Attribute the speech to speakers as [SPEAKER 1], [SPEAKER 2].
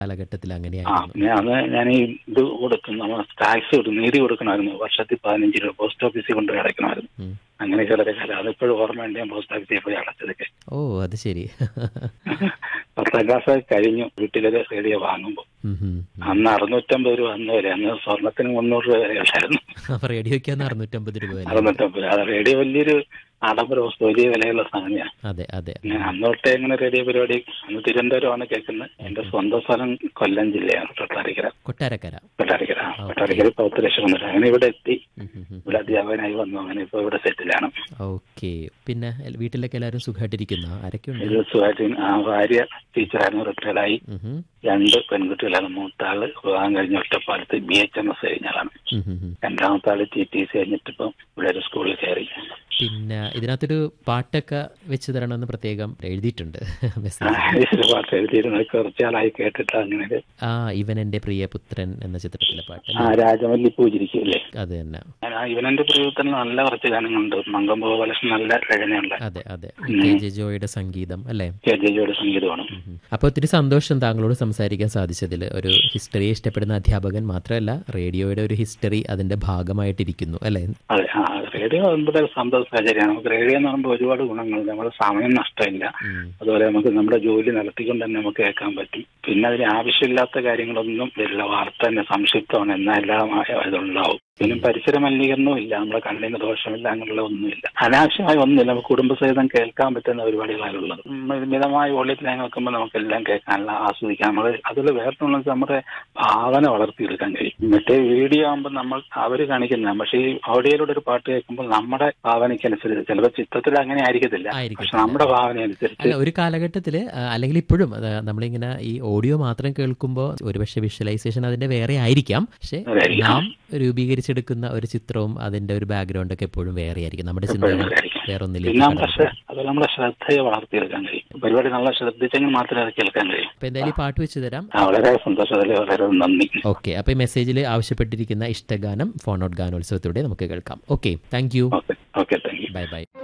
[SPEAKER 1] കാലഘട്ടത്തിൽ
[SPEAKER 2] ആ
[SPEAKER 1] അങ്ങനെയായിരുന്നു
[SPEAKER 2] ഞാൻ അന്ന് ഞാൻ ഈ ഇത് കൊടുക്കും നമ്മൾ ടാക്സ് കൊടുക്കും നീതി കൊടുക്കണമായിരുന്നു വർഷത്തിൽ പതിനഞ്ച് രൂപ പോസ്റ്റ് ഓഫീസിൽ കൊണ്ട് അടയ്ക്കണമായിരുന്നു
[SPEAKER 1] ഉം.
[SPEAKER 2] അങ്ങനെ ചിലരെ കാലം അതിപ്പോഴും ഓർമ്മയുണ്ട് ഞാൻ പോസ്റ്റ് ഓഫീസിൽ പോയി അടച്ചതൊക്കെ
[SPEAKER 1] ഓ അത് ശരി
[SPEAKER 2] പത്താം ക്ലാസ് കഴിഞ്ഞു വീട്ടിലൊരു റേഡിയോ വാങ്ങുമ്പോൾ
[SPEAKER 1] ഉം, ഉം, ഉം.
[SPEAKER 2] അന്ന് അറുന്നൂറ്റമ്പത് രൂപ അന്ന് വരെ അന്ന് സ്വർണത്തിന് മുന്നൂറ് രൂപ വരെ ഉണ്ടായിരുന്നു
[SPEAKER 1] അപ്പൊ റേഡിയോയ്ക്കാന്ന് അറുന്നൂറ്റമ്പത് രൂപ അല്ലേ?
[SPEAKER 2] അറുന്നൂറ്റമ്പത് അത് റേഡിയോ വലിയൊരു ആഡംബര വസ്തു വലിയ വിലയുള്ള സാധനമാണ്
[SPEAKER 1] അതെ അതെ
[SPEAKER 2] ഞാൻ അന്നോട്ടേ ഇങ്ങനെ റേഡിയോ പരിപാടി അന്ന് തിരുവനന്തപുരമാണ് കേൾക്കുന്നത് എന്റെ സ്വന്തം സ്ഥലം കൊല്ലം ജില്ലയാണ് കൊട്ടാരക്കര
[SPEAKER 1] കൊട്ടാരക്കര
[SPEAKER 2] കൊട്ടാരക്കര ആ, കൊട്ടാരക്കര പത്ത് ലക്ഷം കൊണ്ടു അങ്ങനെ ഇവിടെ എത്തി
[SPEAKER 1] ഉം, ഉം, ഉം.
[SPEAKER 2] ഇവിടെ അധ്യാപകനായി വന്നു അങ്ങനെ ഇപ്പൊ ഇവിടെ സെറ്റിലാണ്
[SPEAKER 1] ഓക്കെ പിന്നെ എൽ- വീട്ടിലൊക്കെ എല്ലാവരും സുഖമായിട്ടിരിക്കുന്ന ആരൊക്കെയുണ്ട്
[SPEAKER 2] ഇത് സുഖമായിട്ട് ആ ഭാര്യ ടീച്ചറായിരുന്നു റിട്ടയർഡായി
[SPEAKER 1] ഉം, ഉം.
[SPEAKER 2] രണ്ട് പെൺകുട്ടികളാണ് മൂത്ത ആള് വിവാഹം കഴിഞ്ഞ ഒറ്റപ്പാലത്ത് ബി എച്ച് എം എസ് കഴിഞ്ഞാലാണ്
[SPEAKER 1] ഉം, ഉം, ഉം.
[SPEAKER 2] രണ്ടാമത്തെ ആള് ടി ടി സി കഴിഞ്ഞിട്ട് ഇപ്പം ഇവിടെ ഒരു സ്കൂളിൽ കയറി
[SPEAKER 1] പിന്നെ ഇതിനകത്തൊരു പാട്ടൊക്കെ വെച്ച് തരണമെന്ന് പ്രത്യേകം എഴുതിയിട്ടുണ്ട്
[SPEAKER 2] ആ,
[SPEAKER 1] മെസ്സേജ്
[SPEAKER 2] ഈ പാട്ട് എഴുതിയിരുന്നത് കുറച്ചാളായി കേട്ടിട്ട് അങ്ങനെ ഒരു-
[SPEAKER 1] ആ ഇവൻ എൻ്റെ പ്രിയപുത്രൻ എന്ന ചിത്രത്തിലെ പാട്ട്
[SPEAKER 2] ആ രാജമല്ലി പൂജിരിക്കില്ലേ
[SPEAKER 1] അത് തന്നെ
[SPEAKER 2] ആ ഇവനെന്റെ പ്രിയത്തിൽ നല്ല കുറച്ച് ഗാനങ്ങളുണ്ട് മങ്കം ഗോപാലകൃഷ്ണൻ നല്ല രചനയുള്ള
[SPEAKER 1] അതെ അതെ കെ ജെ ജോയുടെ സംഗീതം അല്ലേ
[SPEAKER 2] കെ ജെ ജിയുടെ സംഗീതമാണ്
[SPEAKER 1] അപ്പോൾ ഒത്തിരി സന്തോഷം താങ്കളോട് സംസാരിക്കാൻ സാധിച്ചതിൽ ഒരു ഹിസ്റ്ററിയെ ഇഷ്ടപ്പെടുന്ന അധ്യാപകൻ മാത്രമല്ല റേഡിയോയുടെ ഒരു ഹിസ്റ്ററി അതിന്റെ ഭാഗമായിട്ടിരിക്കുന്നു അല്ലേ
[SPEAKER 2] അതെ ആ റേഡിയോ നമ്മുടെ സന്തോഷ സാഹചര്യമാണ് നമുക്ക് റേഡിയോ എന്ന് പറയുമ്പോൾ ഒരുപാട് ഗുണങ്ങളുണ്ട് നമ്മുടെ സമയം നഷ്ടമില്ല
[SPEAKER 1] ഉം.
[SPEAKER 2] അതുപോലെ നമുക്ക് നമ്മുടെ ജോലി നടത്തിക്കൊണ്ട് തന്നെ നമുക്ക് കേൾക്കാൻ പറ്റും പിന്നെ അതിന് ആവശ്യമില്ലാത്ത കാര്യങ്ങളൊന്നും വരില്ല വാർത്ത തന്നെ സംക്ഷിപ്തമാണ് എന്നാൽ എല്ലാം ഇതുണ്ടാവും പിന്നെ പരിസര മലിനീകരണവും ഇല്ല നമ്മുടെ കണ്ണിന് ദോഷമില്ല അങ്ങനെയുള്ള ഒന്നുമില്ല അനാവശ്യമായ ഒന്നുമില്ല നമുക്ക് കുടുംബസഹിതം കേൾക്കാൻ പറ്റുന്ന പരിപാടികളാണുള്ളത് ഉം, മിതമായ വോള്യത്തിൽ ഞാൻ വെക്കുമ്പോൾ നമുക്കെല്ലാം കേൾക്കാനുള്ള ആസ്വദിക്കാം നമ്മൾ അതിൽ വേറെ നമ്മുടെ ഭാവന വളർത്തിയെടുക്കാൻ കഴിയും മറ്റേ വീഡിയോ ആകുമ്പോൾ നമ്മൾ അവർ കാണിക്കുന്ന പക്ഷേ ഈ ഓഡിയോയിലൂടെ ഒരു പാട്ട് കേൾക്കുമ്പോൾ നമ്മുടെ ഭാവനയ്ക്കനുസരിച്ച് ചിലപ്പോൾ ചിത്രത്തിൽ അങ്ങനെ ആയിരിക്കത്തില്ല
[SPEAKER 1] ആയിരിക്കത്തില്ല.
[SPEAKER 2] പക്ഷെ നമ്മുടെ ഭാവന അനുസരിച്ച്
[SPEAKER 1] അല്ല ഒരു കാലഘട്ടത്തിൽ അല്ലെങ്കിൽ ഇപ്പോഴും അത് നമ്മളിങ്ങനെ ഈ ഓഡിയോ മാത്രം കേൾക്കുമ്പോൾ ഒരുപക്ഷെ വിഷ്വലൈസേഷൻ അതിന്റെ വേറെ ആയിരിക്കാം പക്ഷെ
[SPEAKER 2] അതായിരിക്കാം.
[SPEAKER 1] നാം രൂപീകരിച്ചെടുക്കുന്ന ഒരു ചിത്രവും അതിന്റെ ഒരു ബാക്ക്ഗ്രൗണ്ട് ഒക്കെ എപ്പോഴും വേറെ ആയിരിക്കും നമ്മുടെ ചിന്തകൾ
[SPEAKER 2] ആയിരിക്കും.
[SPEAKER 1] വേറെ
[SPEAKER 2] പിന്നെ
[SPEAKER 1] ഒന്നിലേക്ക്
[SPEAKER 2] നമ്മുടെ
[SPEAKER 1] കടന്നു
[SPEAKER 2] ശ്ര- അത് നമ്മുടെ ശ്രദ്ധയെ വളർത്തിയെടുക്കാൻ കഴിയും പരിപാടി നല്ല ശ്രദ്ധിച്ചെങ്കിൽ മാത്രമേ അത് കേൾക്കാൻ കഴിയും
[SPEAKER 1] അപ്പൊ എന്തായാലും ഈ പാട്ട് വെച്ച് തരാം
[SPEAKER 2] ആ, വളരെ സന്തോഷത്തില് വളരെ നന്ദി
[SPEAKER 1] ഓക്കെ അപ്പൊ ഈ മെസ്സേജിൽ ആവശ്യപ്പെട്ടിരിക്കുന്ന ഇഷ്ടഗാനം ഫോൺ ഔട്ട് ഗാനോത്സവത്തിലൂടെ നമുക്ക് കേൾക്കാം okay thank you
[SPEAKER 2] okay okay thank you
[SPEAKER 1] bye by